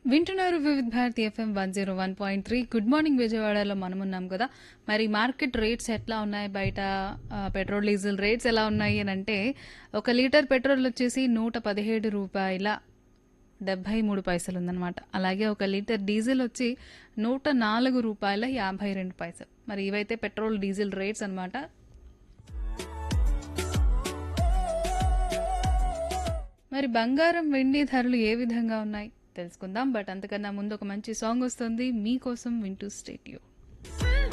వింటున్నారు Vividh Bharati FM one zero one point three good morning విజయవాడలో మనం ఉన్నాం కదా మరి మార్కెట్ రేట్స్ ఎట్లా ఉన్నాయి బయట ఆ, పెట్రోల్ డీజిల్ రేట్స్ ఎలా ఉన్నాయి అని అంటే ఒక లీటర్ పెట్రోల్ వచ్చేసి నూట పదిహేడు రూపాయల డెబ్బై మూడు పైసలు ఉందన్నమాట అలాగే ఒక లీటర్ డీజిల్ వచ్చి నూట నాలుగు రూపాయల యాభై రెండు పైసలు మరి ఇవైతే పెట్రోల్ డీజిల్ రేట్స్ అన్నమాట మరి బంగారం వెండి ధరలు ఏ విధంగా ఉన్నాయి తెలుసుకుందాం బట్ అంతకన్నా ముందు ఒక మంచి సాంగ్ వస్తుంది మీకోసం వింటూ స్టేట్యూ